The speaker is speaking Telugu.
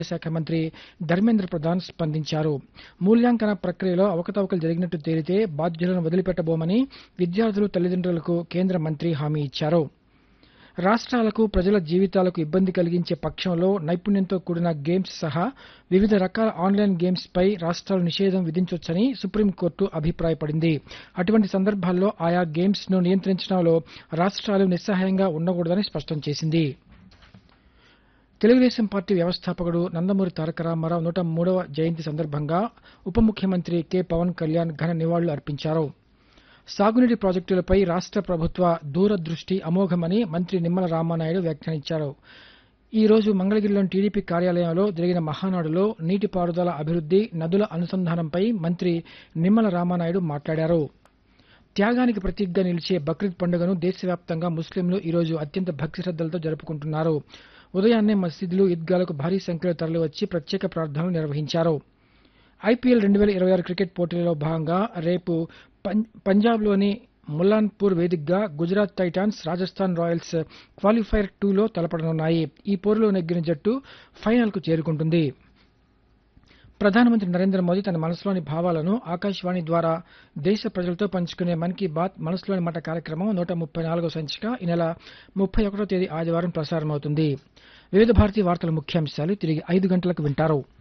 శాఖ మంత్రి ధర్మేంద్ర ప్రధాన్ స్పందించారు మూల్యాంకన ప్రక్రియలో అవకతవకలు జరిగినట్టు తేలితే బాధ్యులను వదిలిపెట్టబోమని విద్యార్థులు తల్లిదండ్రులకు కేంద్ర మంత్రి హామీ ఇచ్చారు రాష్ట్రాలకు ప్రజల జీవితాలకు ఇబ్బంది కలిగించే పక్షంలో నైపుణ్యంతో కూడిన గేమ్స్ సహా వివిధ రకాల ఆన్లైన్ గేమ్స్ పై రాష్ట్రాలు నిషేధం విధించొచ్చని సుప్రీంకోర్టు అభిప్రాయపడింది అటువంటి సందర్భాల్లో ఆయా గేమ్స్ ను నియంత్రించడంలో రాష్ట్రాలు నిస్సహాయంగా ఉండకూడదని స్పష్టం చేసింది తెలుగుదేశం పార్టీ వ్యవస్థాపకుడు నందమూరి తారక రామారావు నూట మూడవ జయంతి సందర్భంగా ఉప ముఖ్యమంత్రి కె పవన్ కళ్యాణ్ ఘన నివాళులు అర్పించారు సాగునీటి ప్రాజెక్టులపై రాష్ట్ర ప్రభుత్వ దూరదృష్టి అమోఘమని మంత్రి నిమ్మల రామానాయుడు వ్యాఖ్యానించారు ఈ రోజు మంగళగిరిలోని టీడీపీ కార్యాలయంలో జరిగిన మహానాడులో నీటిపారుదల అభివృద్ది నదుల అనుసంధానంపై మంత్రి నిమ్మల రామానాయుడు మాట్లాడారు త్యాగానికి ప్రతీకగా నిలిచే బక్రీద్ పండుగను దేశవ్యాప్తంగా ముస్లింలు ఈరోజు అత్యంత భక్తి శ్రద్దలతో జరుపుకుంటున్నారు ఉదయాన్నే మసీదులు ఈద్గాలకు భారీ సంఖ్యలో తరలివచ్చి ప్రత్యేక ప్రార్థనలు నిర్వహించారు ఐపీఎల్ రెండు వేల ఇరవై ఆరు క్రికెట్ పోటీలలో భాగంగా రేపు పం- పంజాబ్లోని ముల్లాన్పూర్ వేదికగా Gujarat Titans Rajasthan Royals qualifier టూలో తలపడనున్నాయి ఈ పోరులో నెగ్గిన జట్టు ఫైనల్కు చేరుకుంటుంది ప్రధానమంత్రి నరేంద్ర మోదీ తన మనసులోని భావాలను ఆకాశవాణి ద్వారా దేశ ప్రజలతో పంచుకునే మన్ కీ బాత్ మనసులోని మాట కార్యక్రమం నూట ముప్పై నాలుగో సంచిక ఈ నెల ముప్పై ఒకటో తేదీ ఆదివారం ప్రసారమవుతుంది వివిధ భారతీయ వార్తల ముఖ్యాంశాలు తిరిగి ఐదు గంటలకు వింటారు